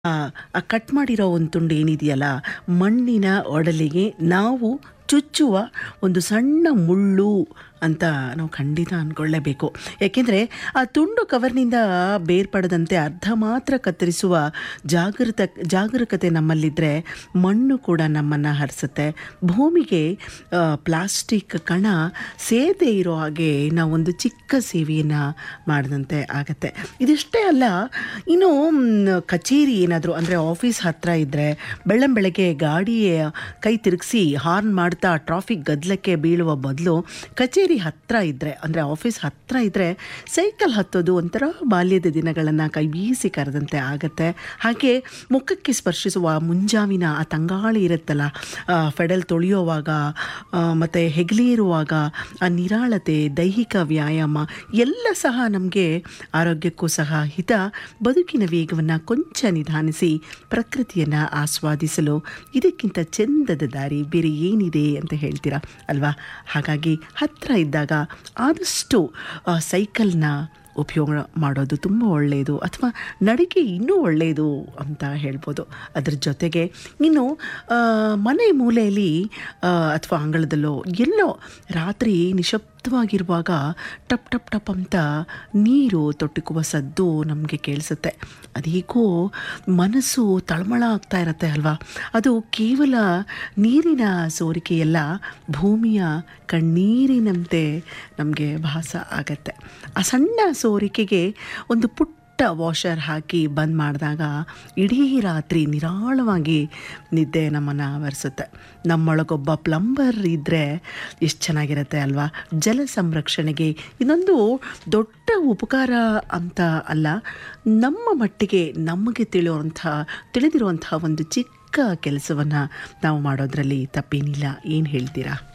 ಆ ಆ ಕಟ್ ಮಾಡಿರೋ ಒಂದು ತುಂಡು ಏನಿದೆಯಲ್ಲ ಮಣ್ಣಿನ ಒಡಲಿಗೆ ನಾವು ಚುಚ್ಚುವ ಒಂದು ಸಣ್ಣ ಮುಳ್ಳು ಅಂತ ನಾವು ಖಂಡಿತ ಅಂದ್ಕೊಳ್ಳೇಬೇಕು ಯಾಕೆಂದರೆ ಆ ತುಂಡು ಕವರ್ನಿಂದ ಬೇರ್ಪಡದಂತೆ ಅರ್ಧ ಮಾತ್ರ ಕತ್ತರಿಸುವ ಜಾಗೃತ ಜಾಗರೂಕತೆ ನಮ್ಮಲ್ಲಿದ್ದರೆ ಮಣ್ಣು ಕೂಡ ನಮ್ಮನ್ನು ಹರಿಸುತ್ತೆ ಭೂಮಿಗೆ ಆ, ಪ್ಲಾಸ್ಟಿಕ್ ಕಣ ಸೇದೆ ಇರೋ ಹಾಗೆ ನಾವೊಂದು ಚಿಕ್ಕ ಸೇವೆಯನ್ನು ಮಾಡಿದಂತೆ ಆಗತ್ತೆ ಇದಿಷ್ಟೇ ಅಲ್ಲ ಇನ್ನು ಮ್, ಕಚೇರಿ ಏನಾದರೂ ಅಂದರೆ ಆಫೀಸ್ ಹತ್ತಿರ ಇದ್ದರೆ ಬೆಳ್ಳಂ ಬೆಳಗ್ಗೆ ಗಾಡಿಯ ಕೈ ತಿರುಗಿಸಿ ಹಾರ್ನ್ ಮಾಡ್ತಾ ಟ್ರಾಫಿಕ್ ಗದ್ದಲಕ್ಕೆ ಬೀಳುವ ಬದಲು ಕಚೇರಿ ಹತ್ತಿರ ಇದ್ದರೆ ಅಂದರೆ ಆಫೀಸ್ ಹತ್ತಿರ ಇದ್ದರೆ ಸೈಕಲ್ ಹತ್ತೋದು ಒಂಥರ ಬಾಲ್ಯದ ದಿನಗಳನ್ನು ಕೈ ಬೀಸಿ ಕರೆದಂತೆ ಆಗತ್ತೆ ಹಾಗೆ ಮುಖಕ್ಕೆ ಸ್ಪರ್ಶಿಸುವ ಮುಂಜಾವಿನ ಆ ತಂಗಾಳಿ ಇರುತ್ತಲ್ಲ ಆ, ಫೆಡಲ್ ತೊಳೆಯುವಾಗ ಮತ್ತು ಹೆಗಲೇರುವಾಗ ಆ ನಿರಾಳತೆ ದೈಹಿಕ ವ್ಯಾಯಾಮ ಎಲ್ಲ ಸಹ ನಮಗೆ ಆರೋಗ್ಯಕ್ಕೂ ಸಹ ಹಿತ ಬದುಕಿನ ವೇಗವನ್ನು ಕೊಂಚ ನಿಧಾನಿಸಿ ಪ್ರಕೃತಿಯನ್ನು ಆಸ್ವಾದಿಸಲು ಇದಕ್ಕಿಂತ ಚೆಂದದ ದಾರಿ ಬೇರೆ ಏನಿದೆ ಅಂತ ಹೇಳ್ತೀರಾ ಅಲ್ವಾ ಹಾಗಾಗಿ ಹತ್ತಿರ ಇದ್ದಾಗ ಆದಷ್ಟು ಆ, ಸೈಕಲ್ನ ಉಪಯೋಗ ಮಾಡೋದು ತುಂಬ ಒಳ್ಳೆಯದು ಅಥವಾ ನಡಿಗೆ ಇನ್ನೂ ಒಳ್ಳೆಯದು ಅಂತ ಹೇಳ್ಬೋದು ಅದ್ರ ಜೊತೆಗೆ ಇನ್ನು ಆ, ಮನೆ ಮೂಲೆಯಲ್ಲಿ ಅಥವಾ ಅಂಗಳದಲ್ಲೋ ಎಲ್ಲೋ ರಾತ್ರಿ ನಿಶಬ್ದವಾಗಿರುವಾಗ ಟಪ್ ಟಪ್ ಟಪ್ ಅಂತ ನೀರು ತೊಟ್ಟಿಕ್ಕುವ ಸದ್ದು ನಮಗೆ ಕೇಳಿಸುತ್ತೆ ಅದೇಕೋ ಮನಸ್ಸು ತಳಮಳ ಆಗ್ತಾ ಇರತ್ತೆ ಅಲ್ವಾ ಅದು ಕೇವಲ ನೀರಿನ ಸೋರಿಕೆಯಲ್ಲ ಭೂಮಿಯ ಕಣ್ಣೀರಿನಂತೆ ನಮಗೆ ಭಾಸ ಆಗತ್ತೆ ಆ ಸಣ್ಣ ಸೋರಿಕೆಗೆ ಒಂದು ಪುಟ್ಟ ವಾಷರ್ ಹಾಕಿ ಬಂದ್ ಮಾಡಿದಾಗ ಇಡೀ ರಾತ್ರಿ ನಿರಾಳವಾಗಿ ನಿದ್ದೆ ನಮ್ಮನ್ನು ಆವರಿಸುತ್ತೆ ನಮ್ಮೊಳಗೊಬ್ಬ ಪ್ಲಂಬರ್ ಇದ್ದರೆ ಎಷ್ಟು ಚೆನ್ನಾಗಿರುತ್ತೆ ಅಲ್ವಾ ಜಲ ಸಂರಕ್ಷಣೆಗೆ ಇನ್ನೊಂದು ದೊಡ್ಡ ಉಪಕಾರ ಅಂತ ಅಲ್ಲ ನಮ್ಮ ಮಟ್ಟಿಗೆ ನಮಗೆ ತಿಳಿಯುವಂಥ ತಿಳಿದಿರುವಂಥ ಒಂದು ಚಿಕ್ಕ ಕೆಲಸವನ್ನು ನಾವು ಮಾಡೋದ್ರಲ್ಲಿ ತಪ್ಪೇನಿಲ್ಲ ಏನು ಹೇಳ್ತೀರಾ